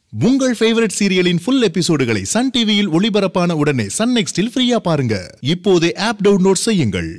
உங்கள் ஃபேவரட் சீரியலின் ஃபுல் எபிசோடுகளை சன் டிவியில் ஒளிபரப்பான உடனே சன் நெக்ஸ்டில் ஃப்ரீயா பாருங்க இப்போதே ஆப் டவுன்லோட் செய்யுங்கள்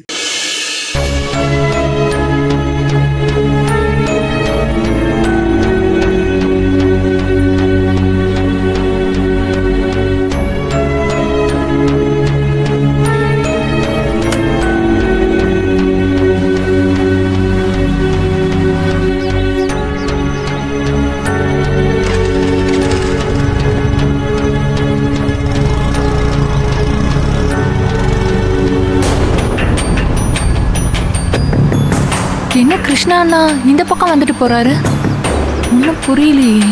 என்ன கிருஷ்ணா அண்ணா இந்த பக்கம் வந்துட்டு போறாரு ஒன்னும் புரியலையே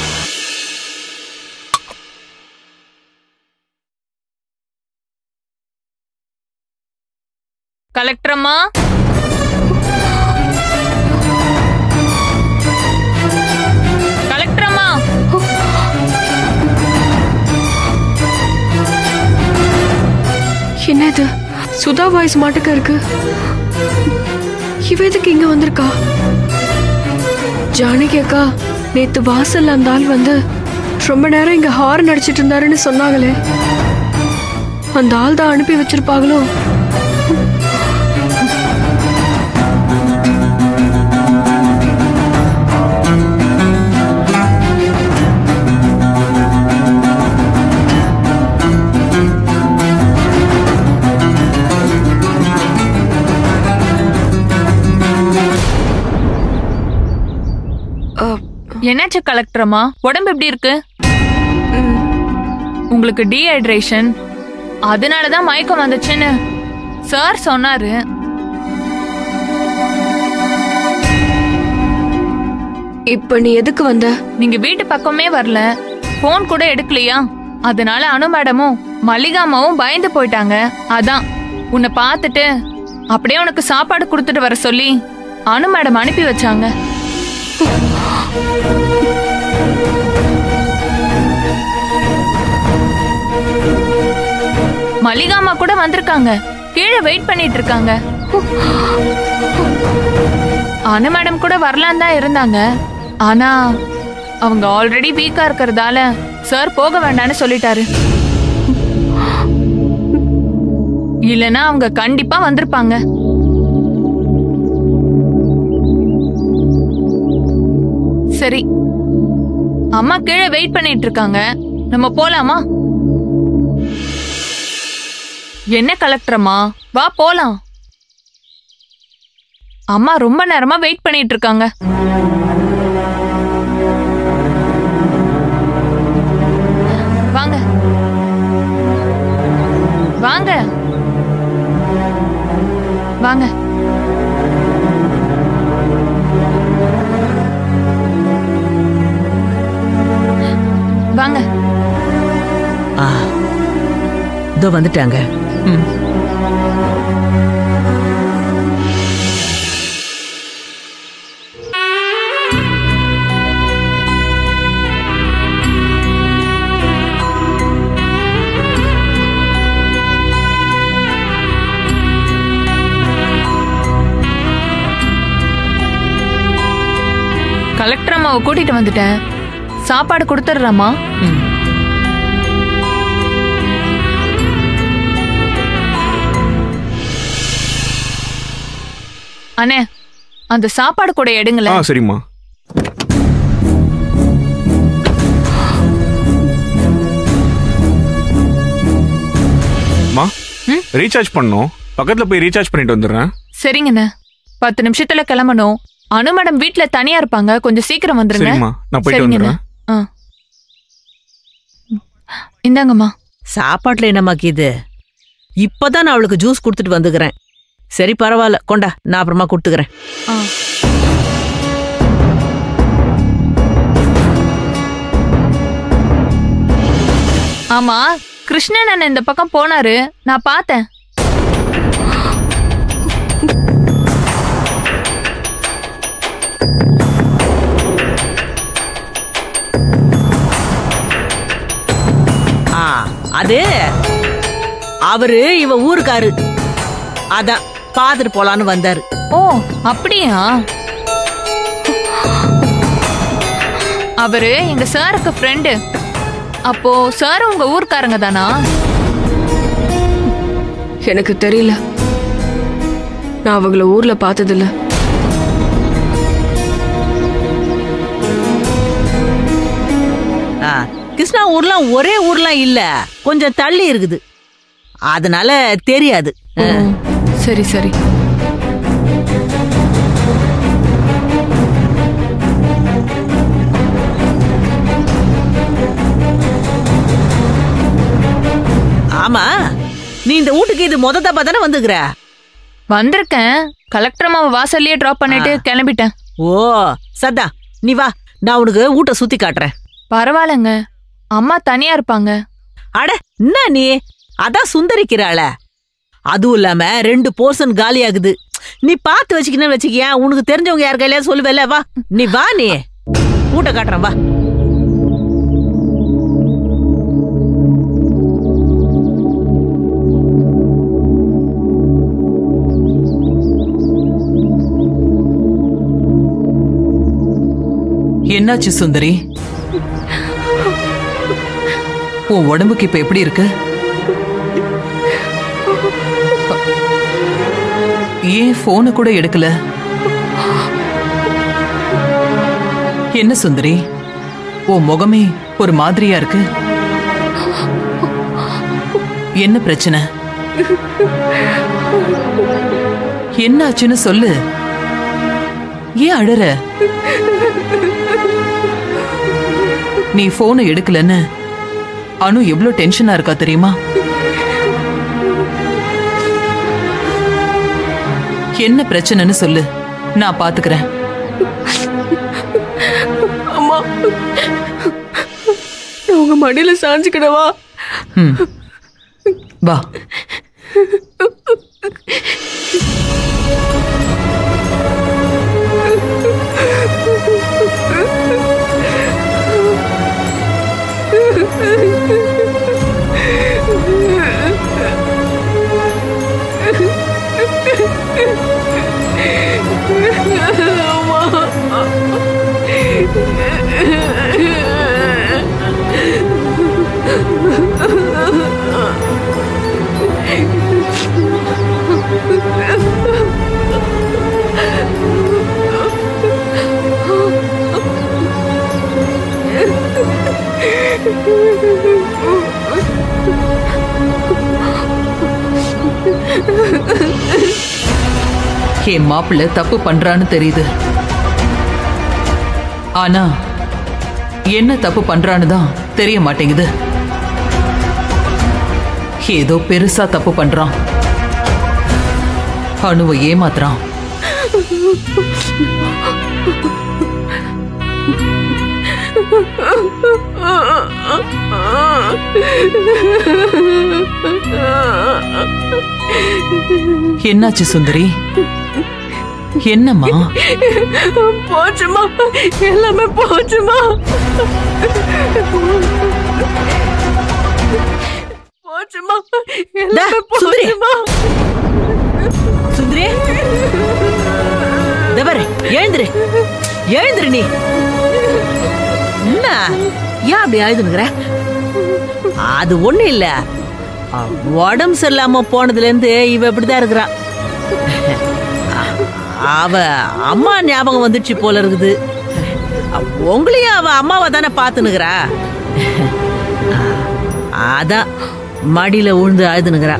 கலெக்டர் அம்மா கலெக்டர் அம்மா என்ன இது சுதா வாய்ஸ் மாட்டுக்க இருக்கு இவ எதுக்கு இங்க வந்திருக்கா ஜானகி அக்கா நேத்து வாசல்ல அந்த ஆள் வந்து ரொம்ப நேரம் இங்க ஹார்ன் அடிச்சிட்டு இருந்தாருன்னு சொன்னாங்களே அந்த ஆள் தான் அனுப்பி வச்சிருப்பாங்களோ அ, என்னாச்சு கலெக்டர் அம்மா உடம்பு எப்படி இருக்கு ம், உங்களுக்கு டீஹைட்ரேஷன் அதனால தான் மயக்கம் வந்துச்சுன்னு சார் சொன்னாரு இப்ப நீ எதுக்கு வந்த நீங்க வீட்டு பக்கமே வரல ஃபோன் கூட எடுக்கலையா அதனால அனு மேடமும் மல்லிகாமாவும் பயந்து போயிட்டாங்க அதான் உன்னை பார்த்துட்டு அப்படியே உனக்கு சாப்பாடு கொடுத்துட்டு வர சொல்லி அனு மேடம் அனுப்பி வச்சாங்க மல்லிகாமா கூட வந்திருக்காங்க கீழே வெயிட் பண்ணிட்டு இருக்காங்க அனு மேடம் கூட வரலான் தான் இருந்தாங்க ஆனா அவங்க ஆல்ரெடி வீக்கா இருக்கறதால சார் போக வேண்டாம்னு சொல்லிட்டாரு இல்லனா அவங்க கண்டிப்பா வந்திருப்பாங்க சரி அம்மா கீழே வெயிட் பண்ணிட்டு இருக்காங்க நம்ம போலாமா என்ன கலெக்டரம்மா வா போலாம் அம்மா ரொம்ப நேரமா வெயிட் பண்ணிட்டு இருக்காங்க வாங்க வாங்க வாங்க வாங்க ஆ இதோ வந்துட்டாங்க ம் கலெக்டர் அம்மாவை கூட்டிட்டு வந்துட்டேன் சாப்பாடு கொடுத்துட்றாமா ம் அண்ணே அந்த சாப்பாடு கூட ஆ எடுங்களேன் சரிம்மா அம்மா ம்? ரீசார்ஜ் பண்ணோம் பக்கத்துல போய் ரீசார்ஜ் பண்ணிட்டு வந்துடுறேன் சரிங்கண்ணே பத்து நிமிஷத்துல கிளம்பணும் அனு மேடம் வீட்ல தனியா இருப்பாங்க கொஞ்சம் சீக்கிரம் வந்துருங்க சரிம்மா நான் போயிட்டு சரிங்கண்ணே வந்துடுறேன் ஆ இந்தாங்கம்மா சாப்பாட்டுல என்னமாக்கி இது இப்பதான் நான் அவளுக்கு ஜூஸ் கொடுத்துட்டு வந்துக்கிறேன் சரி பரவாயில்ல கொண்டா நான் அப்புறமா கொடுத்துக்கிறேன் ஆ ஆமா கிருஷ்ணன் அண்ணன் இந்த பக்கம் போனாரு நான் பார்த்தேன் ஆ அது அவரு இவ ஊருக்காரு அதான் பாத்துட்டு போலான்னு வந்தாரு ஓ அப்படியா அவரு எங்க சாருக்கு ஃப்ரெண்டு அப்போ சார் உங்க ஊர்க்காரங்க தானா எனக்கு தெரியல நான் அவங்கள ஊர்ல பார்த்ததில்ல ஆ, கிருஷ்ணா ஊர்லாம் ஒரே ஊர்லாம் இல்ல கொஞ்சம் தள்ளி இருக்குது அதனால தெரியாது ஓ, சரி சரி ஆமா நீ இந்த வீட்டுக்கு இது மொத தப்பா தானே வந்துக்கிற வந்திருக்கேன் கலெக்டர் அம்மாவை வாசல்லயே டிராப் பண்ணிட்டு கிளம்பிட்டேன் ஓ சத்தா நீ வா நான் உனக்கு வீட்டை சுத்தி காட்டுறேன் பரவாயில்லைங்க அம்மா தனியா இருப்பாங்க அட என்ன நீ அதான் சுந்தரிக்கிறாள அதுவும் இல்லாம ரெண்டு போர்ஷன் காலி ஆகுது நீ பார்த்து வச்சுக்கணும்னு வச்சுக்கியா உனக்கு தெரிஞ்சவங்க யார் கையிலயா சொல்லுவேல வா நீ வா நீ வீட்டை காட்டுறேன் வா என்னாச்சு சுந்தரி உன் உடம்புக்கு இப்ப எப்படி இருக்கு ஏன் போனை கூட எடுக்கல என்ன சுந்தரி உன் முகமே ஒரு மாதிரியா இருக்கு என்ன பிரச்சனை என்னாச்சுன்னு சொல்லு ஏன் அழற நீ போனை எடுக்கலன்னு அனு எவ்வளவு டென்ஷனா இருக்கா தெரியுமா என்ன பிரச்சனைன்னு சொல்லு நான் பாத்துக்கிறேன் அம்மா நான் உங்க மடியில சாஞ்சுக்கிடவா ம். வா என் மாப்பிள்ளை தப்பு பண்றான்னு தெரியுது ஆனா என்ன தப்பு பண்றான்னு தான் தெரிய மாட்டேங்குது ஏதோ பெருசா தப்பு பண்றான் அணுவை ஏமாத்துறான் என்னாச்சு சுந்தரி என்னம்மா போச்சுமா எல்லாமே போச்சுமா போச்சுமா எல்லாமே சுந்தரி. போச்சுமா சுந்தரி தவறு எழுந்துரு எழுந்துரு நீ என்ன ஏன் அப்படி அழுதுனுக்குற அது ஒண்ணு இல்ல அ, உடம்பு சரியில்லாம போனதுல இருந்து இவ இப்படிதான் இருக்கிறா அவ அம்மா ஞாபகம் வந்துச்சு போல இருக்குது அ, உங்களையும் அவ அம்மாவை தானே பார்த்துனுக்குறா அதான் மடியில உழுந்து அழுதுனுக்குறா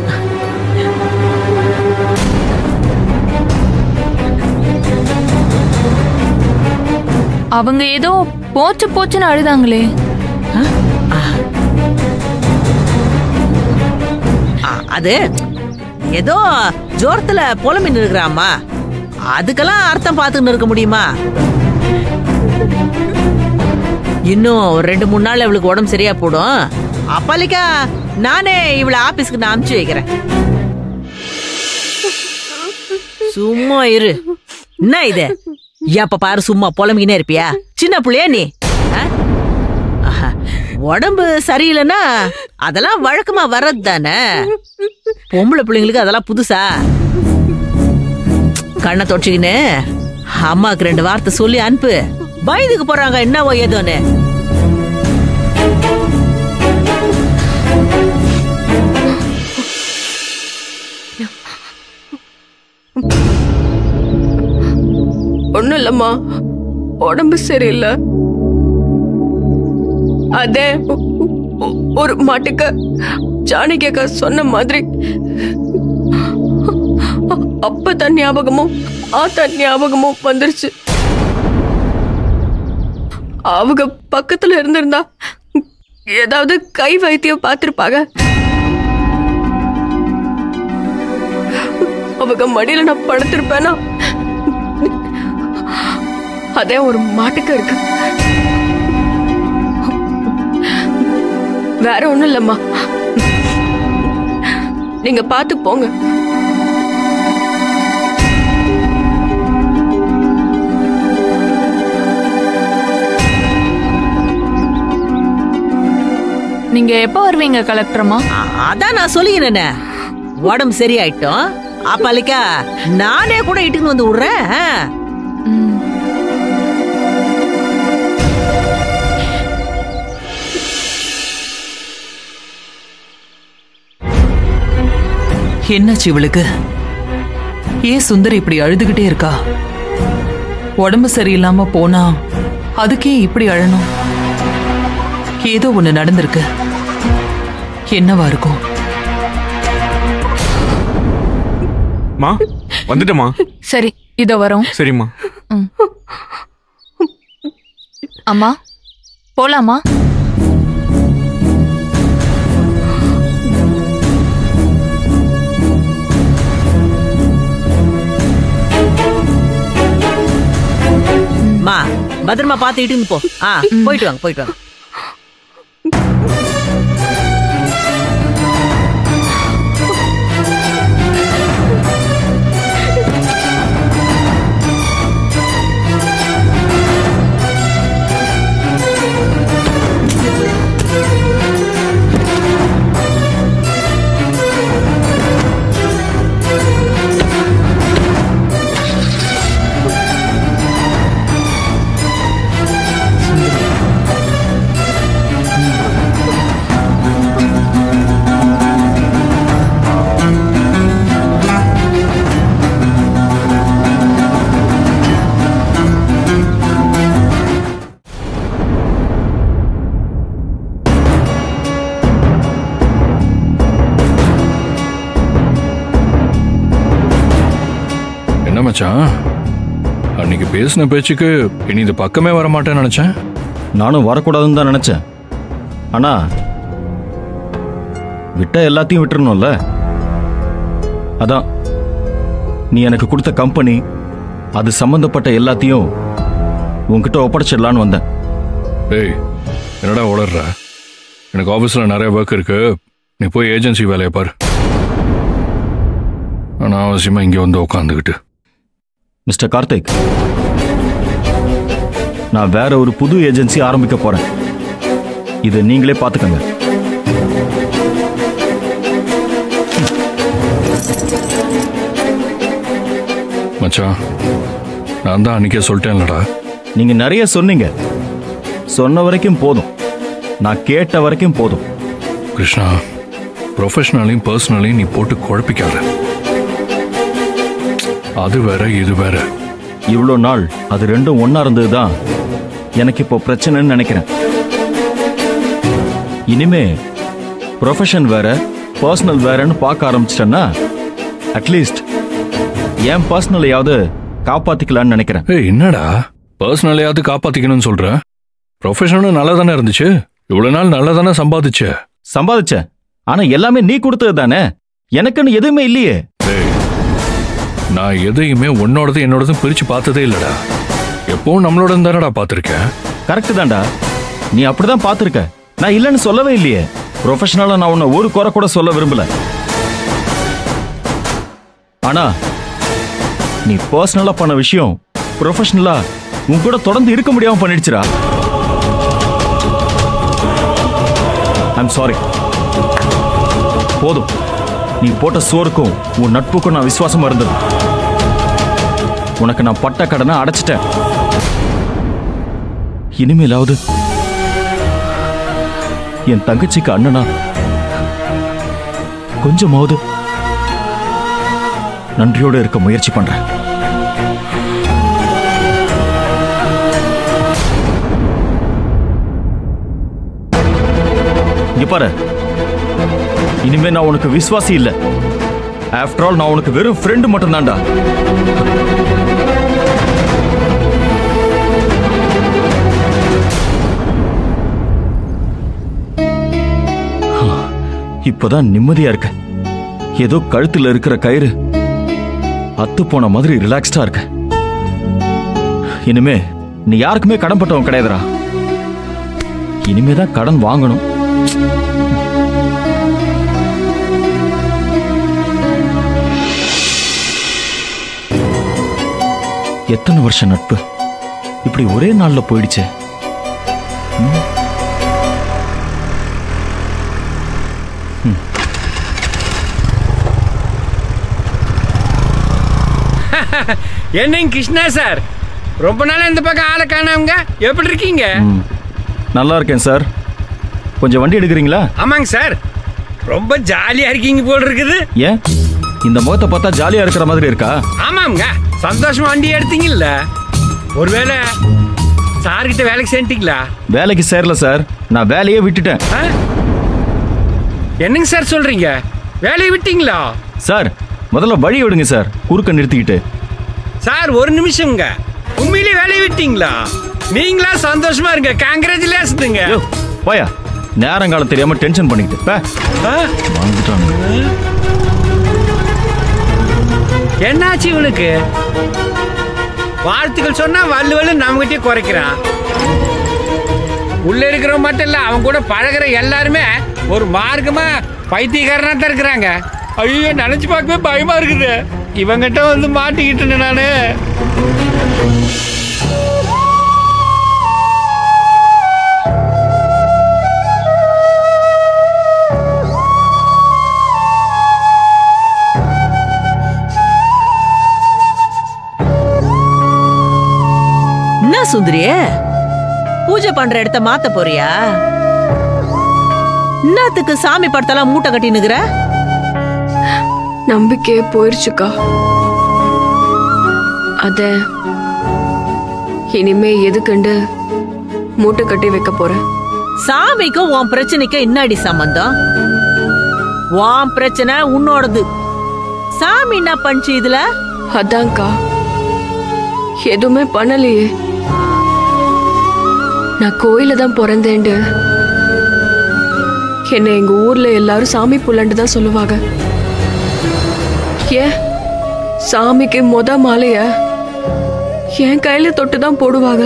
அவங்க ஏதோ போச்சு போச்சுன்னு அழுதாங்களே ஆ, அது ஏதோ ஜோரத்துல புலம்பின்னு இருக்கிறாம்மா அதுக்கெல்லாம் அர்த்தம் பார்த்துன்னு இருக்க முடியுமா இன்னும் ஒரு ரெண்டு மூணு நாள் இவளுக்கு உடம்பு சரியா போடும் அப்பாலிக்கா நானே இவளை ஆபீஸ்க்கு நான் அனுப்பிச்சு வைக்கிறேன் சும்மா இரு என்ன இது எப்ப பாரு சும்மா புலம்பிக்கினே இருப்பியா சின்ன புள்ளையா நீ ஆ? ஆஹா, உடம்பு சரியில்லைன்னா அதெல்லாம் வழக்கமா வர்றது தானே பொம்பளை பிள்ளைங்களுக்கு அதெல்லாம் புதுசா கண்ணை தொடச்சிக்கின்னு அம்மாக்கு ரெண்டு வார்த்தை சொல்லி அனுப்பு பயந்துக்கு போறாங்க என்னவோ ஏதோன்னு ஒண்ணும் இல்லம்மா உடம்பு சரியில்லை அதே ஒ- ஒ- ஒரு மாட்டுக்கு ஜானகி அக்கா சொன்ன மாதிரி அ- அப்பதான் ஞாபகமும் ஆத்தா ஞாபகமும் வந்துருச்சு அவங்க பக்கத்துல இருந்திருந்தா ஏதாவது கை வைத்தியம் பார்த்திருப்பாங்க அவங்க மடியில நான் படுத்திருப்பேனா அதே ஒரு மாட்டுக்கு இருக்கு வேற ஒண்ணும் இல்லம்மா நீங்க பார்த்து போங்க நீங்க எப்போ வருவீங்க கலெக்டரம்மா அ- அதான் நான் சொல்லிக்கிறேனே உடம்பு சரியாயிட்டோம் அப்பலிக்கா நானே கூட இட்டுன்னு வந்து விடுறேன் ஆ. ம். என்னாச்சு இவளுக்கு ஏன் சுந்தரி இப்படி அழுதுகிட்டே இருக்கா உடம்பு சரியில்லாம போனா அதுக்கே இப்படி அழணும் ஏதோ ஒண்ணு நடந்திருக்கு என்னவா இருக்கும் மா வந்துட்டமா சரி இதோ வரோம் சரிம்மா அம்மா போலாமா மா பத்திரமா பார்த்து இட்டுன்னு போ ஆ போயிட்டு வாங்க போயிட்டு வாங்க என்ன மச்சான் அன்னைக்கு பேசின பேச்சுக்கு இனி இந்த பக்கமே வர மாட்டேன்னு நினைச்சேன் நானும் வரக்கூடாதுன்னு தான் நினைச்சேன் ஆனா விட்டா எல்லாத்தையும் விட்டுறணும்ல அதான் நீ எனக்கு கொடுத்த கம்பெனி அது சம்பந்தப்பட்ட எல்லாத்தையும் உன்கிட்ட ஒப்படைச்சிடலான்னு வந்தேன் டேய் என்னடா உளர்ற எனக்கு ஆஃபீஸில் நிறைய ஒர்க் இருக்கு நீ போய் ஏஜென்சி வேலையை பாரு ஆனால் அவசியமாக இங்கே வந்து உட்காந்துக்கிட்டு மிஸ்டர் கார்த்திக் நான் வேற ஒரு புது ஏஜென்சி ஆரம்பிக்க போறேன் இதை நீங்களே பார்த்துக்கங்க மச்சான் நான் தான் அன்னைக்கே சொல்லிட்டேன்லடா நீங்க நிறைய சொன்னீங்க சொன்ன வரைக்கும் போதும் நான் கேட்ட வரைக்கும் போதும் கிருஷ்ணா ப்ரொஃபஷனலையும் பர்சனலையும் நீ போட்டு குழப்பிக்காத அது வேற இது வேற இவ்வளோ நாள் அது ரெண்டும் ஒண்ணா இருந்தது தான் எனக்கு இப்போ பிரச்சனைன்னு நினைக்கிறேன் இனிமே ப்ரொஃபஷன் வேற பர்சனல் வேறன்னு பார்க்க ஆரம்பிச்சிட்டேன்னா அட்லீஸ்ட் என் பர்சனலையாவது காப்பாத்திக்கலாம்னு நினைக்கிறேன் ஏய் என்னடா பர்சனலையாவது காப்பாத்திக்கணும்னு சொல்ற ப்ரொஃபஷனும் நல்லா தானே இருந்துச்சு இவ்வளவு நாள் நல்லா தானே சம்பாதிச்ச சம்பாதிச்சேன் ஆனா எல்லாமே நீ கொடுத்தது தானே எனக்குன்னு எதுவுமே இல்லையே டேய், நான் எதையுமே உன்னோடது என்னோடதும் பிரிச்சு பார்த்ததே இல்லடா எப்பவும் நம்மளோட தானடா பார்த்துருக்கேன் கரெக்ட் தான்டா நீ அப்படிதான் பார்த்திருக்க நான் இல்லைன்னு சொல்லவே இல்லையே ப்ரொஃபஷனலா நான் உன்னை ஒரு குறை கூட சொல்ல விரும்பல ஆனா நீ பர்சனலா பண்ண விஷயம் ப்ரொஃபஷனலா உன் கூட தொடர்ந்து இருக்க முடியாம பண்ணிடுச்சுடா ஐம் சாரி போதும் நீ போட்ட சோறுக்கும் உன் நட்புக்கும் நான் விசுவாசமா இருந்தது உனக்கு நான் பட்ட கடனை அடைச்சிட்டேன் இனிமேலாவது என் தங்கச்சிக்கு அண்ணனா கொஞ்சமாவது நன்றியோட இருக்க முயற்சி பண்றேன் இங்க பாரு இனிமே நான் உனக்கு விசுவாசி இல்ல ஆஃப்டர் ஆல் நான் உனக்கு வெறும் ஃப்ரெண்டு மட்டும்தான்டா இப்பதான் நிம்மதியா இருக்க ஏதோ கழுத்துல இருக்கிற கயிறு அத்து போன மாதிரி ரிலாக்ஸ்டா இருக்க இனிமே நீ யாருக்குமே கடன் பட்டவன் கிடையாதுடா இனிமே தான் கடன் வாங்கணும் எத்தனை வருஷம் நட்பு இப்படி ஒரே நாள்ல போயிடுச்சே என்னங்க கிருஷ்ணா சார் ரொம்ப நாளா இந்த பக்கம் ஆளை காணாமங்க எப்படி இருக்கீங்க ம். நல்லா இருக்கேன் சார் கொஞ்சம் வண்டி எடுக்கிறீங்களா ஆமாங்க சார் ரொம்ப ஜாலியா இருக்கீங்க போல் இருக்குது ஏன் இந்த முகத்தை பார்த்தா ஜாலியா இருக்கிற மாதிரி இருக்கா ஆமாங்க சந்தோஷமா வண்டி எடுத்தீங்கல்ல ஒருவேளை சார்கிட்ட வேலைக்கு சேர்ந்துட்டீங்களா வேலைக்கு சேரல சார் நான் வேலையே விட்டுட்டேன் ஆ? என்னங்க சார் சொல்றீங்க வேலையை விட்டீங்களா சார் முதல்ல வழி விடுங்க சார் குறுக்க நிறுத்திக்கிட்டு சார் ஒரு நிமிஷம்ங்க உண்மையிலேயே வேலையை விட்டீங்களா நீங்களா சந்தோஷமா இருங்க கங்க்ராச்சுலேஷனுங்க யோ, போயா நேரங்காலம் தெரியாம டென்ஷன் பண்ணிக்கிட்டு பே. வந்துட்டானுங்க. என்னாச்சு இவனுக்கு வாழ்த்துக்கள் சொன்னா வல்லு வல்லு நம்மகிட்டயே குறைக்கிறான் உள்ள இருக்கிறவன் மட்டும் இல்ல அவன் கூட பழகுற எல்லாருமே ஒரு மார்க்கமா பைத்தியக்காரனா தான் இருக்கிறாங்க ஐயோ நினைச்சு பார்க்கவே பயமா இருக்குது இவங்கிட்ட வந்து மாட்டிக்கிட்டு நானு என்ன சுந்தரியே பூஜை பண்ற இடத்த மாத்த போறியா என்னத்துக்கு சாமி படத்தெல்லாம் மூட்டை கட்டினுக்குற நம்பிக்கையே போயிருச்சுக்கா அத இனிமே எதுக்குண்டு மூட்டை கட்டி வைக்க போறேன் சாமிக்கும் உன் பிரச்சனைக்கும் என்னடி சம்பந்தம் உன் பிரச்சனை உன்னோடது சாமி என்ன பண்ணுச்சு இதுல அதான்க்கா எதுவுமே பண்ணலையே நான் கோயில தான் பிறந்தேன்டு என்னை எங்க ஊர்ல எல்லாரும் சாமி புள்ளண்டு தான் சொல்லுவாங்க ஏன் சாமிக்கு மொத மாலைய என் கையில தொட்டு தான் போடுவாங்க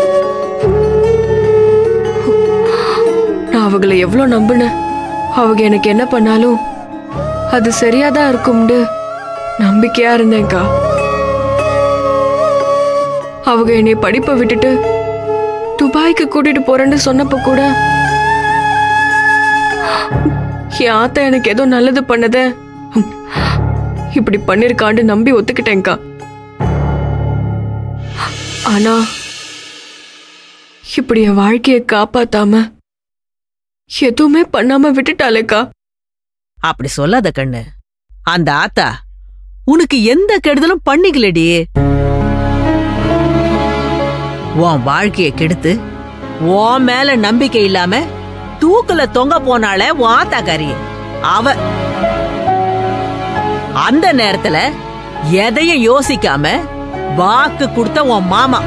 நான் அவங்கள எவ்வளவு நம்பினேன் அவங்க எனக்கு என்ன பண்ணாலும் அது சரியாதான் இருக்கும்னு நம்பிக்கையா இருந்தேன்க்கா அவங்க என்னை படிப்பை விட்டுட்டு துபாய்க்கு கூட்டிட்டு போறேன்னு சொன்னப்ப கூட என் ஆத்தா எனக்கு ஏதோ நல்லது பண்ணத இப்படி பண்ணிருக்கான்னு நம்பி ஒத்துக்கிட்டேன்க்கா ஆனா இப்படி என் வாழ்க்கைய காப்பாத்தாம எதுவுமே பண்ணாம விட்டுட்டாளேக்கா அப்படி சொல்லாத கண்ணு அந்த ஆத்தா உனக்கு எந்த கெடுதலும் பண்ணிக்கலடி உன் வாழ்க்கைய கெடுத்து உன் மேல நம்பிக்கை இல்லாம தூக்குல தொங்க போனால உன் ஆத்தாக்காரி அவ அந்த நேரத்துல எதையும் யோசிக்காம வாக்கு கொடுத்த உன் மாமா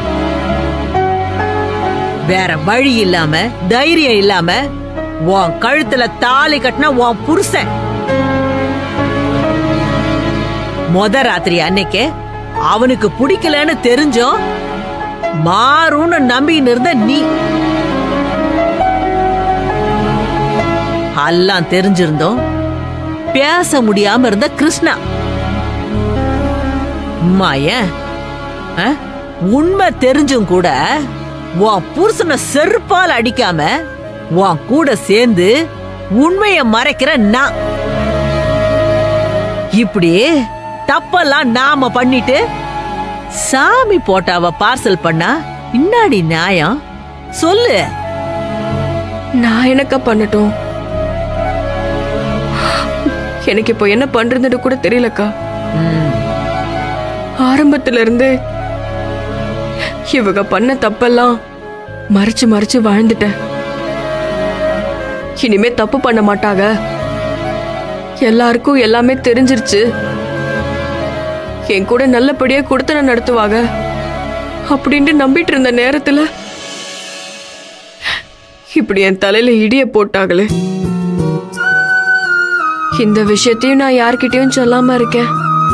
வேற வழி இல்லாம தைரியம் இல்லாம உன் கழுத்துல தாலி கட்டின உன் புருஷன் மொத ராத்திரி அன்னைக்கு அவனுக்கு பிடிக்கலன்னு தெரிஞ்சும் மாறும்னு நம்பின்னு இருந்த நீ எல்லாம் தெரிஞ்சிருந்தோம் பேச முடியாம இருந்த கிருஷ்ணா அம்மா ஏன் ஆ? உண்மை தெரிஞ்சும் கூட உன் புருஷனை செருப்பால் அடிக்காம உன் கூட சேர்ந்து உண்மைய மறைக்கிற நான் இப்படி தப்பெல்லாம் நாம பண்ணிட்டு சாமி போட்டாவ பார்சல் பண்ணா இன்னாடி நியாயம் சொல்லு நான் என்னக்கா பண்ணட்டும் எனக்கு இப்போ என்ன பண்றதுன்னு கூட தெரியலக்கா ம், ஆரம்பத்துல இருந்தே இவங்க பண்ண தப்பெல்லாம் மறைச்சு மறைச்சு வாழ்ந்துட்டேன் இனிமே தப்பு பண்ண மாட்டாங்க எல்லாருக்கும் எல்லாமே தெரிஞ்சிருச்சு என் கூட நல்லபடியா கொடுத்தன நடத்துவாங்க அப்படின்ட்டு நம்பிட்டு இருந்த நேரத்துல இப்படி என் தலையில இடிய போட்டாங்களே இந்த விஷயத்தையும் நான் யார்கிட்டயும் சொல்லாம இருக்கேன்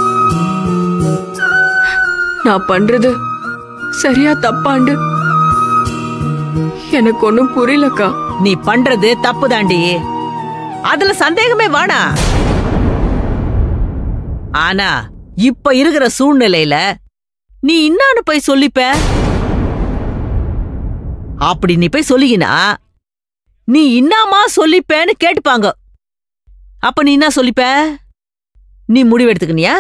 நான் பண்றது சரியா தப்பாண்டு எனக்கு ஒண்ணும் புரியலக்கா நீ பண்றது தப்பு தாண்டி அதுல சந்தேகமே வேணா ஆனா இப்ப இருக்கிற சூழ்நிலையில நீ இன்னான்னு போய் சொல்லிப்ப அப்படி நீ போய் சொல்லிக்கினா நீ இன்னாமா சொல்லிப்பேன்னு கேட்டுப்பாங்க அப்ப நீ என்ன சொல்லிப்ப நீ முடிவெடுத்துக்கினியா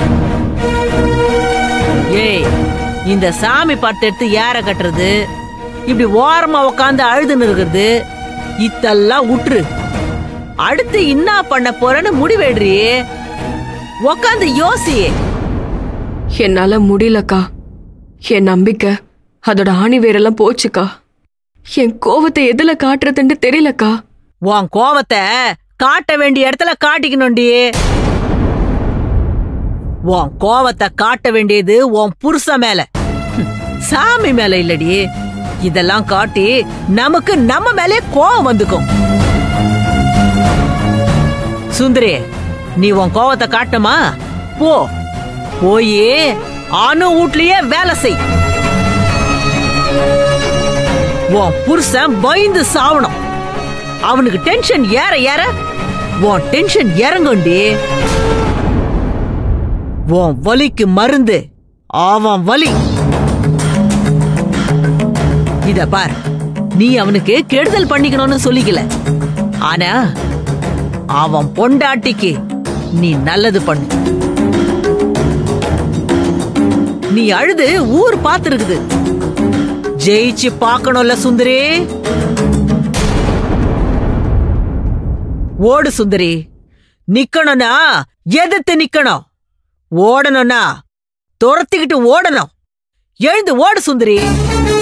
ஏய் இந்த சாமி படத்தை எடுத்து ஏற கட்டுறது இப்படி ஓரமா உக்காந்து அழுதுன்னு இருக்கிறது இத்தெல்லாம் உற்று அடுத்து என்ன பண்ண போறேன்னு முடிவெடுறி உக்காந்து யோசி என்னால முடியலக்கா என் நம்பிக்கை அதோட ஆணி வேரெல்லாம் போச்சுக்கா என் கோவத்தை எதுல காட்டுறதுன்னு தெரியலக்கா உன் கோவத்தை காட்ட வேண்டிய இடத்துல காட்டிக்கணும்டி உன் கோவத்தை காட்ட வேண்டியது உன் புருஷ மேல ஹம், சாமி மேல இல்லடி இதெல்லாம் காட்டி நமக்கு நம்ம மேலே கோவம் வந்துக்கும் சுந்தரி நீ உன் கோவத்தை காட்டணுமா போ போய் அணு வீட்லயே வேலை செய் உன் புருஷன் பயந்து சாவணும் அவனுக்கு டென்ஷன் ஏற ஏற உன் டென்ஷன் இறங்குண்டி உன் வலிக்கு மருந்து அவன் வலி இத பார் நீ அவனுக்கு கெடுதல் பண்ணிக்கணும்னு சொல்லிக்கல ஆனா அவன் பொண்டாட்டிக்கு நீ நல்லது பண்ணு நீ அழுது ஊர் பாத்துருக்குது ஜெயிச்சு பார்க்கணும்ல சுந்தரி ஓடு சுந்தரி நிக்கணும்னா எதிர்த்து நிக்கணும் ஓடணும்னா துரத்திக்கிட்டு ஓடணும் எழுந்து ஓடு சுந்தரி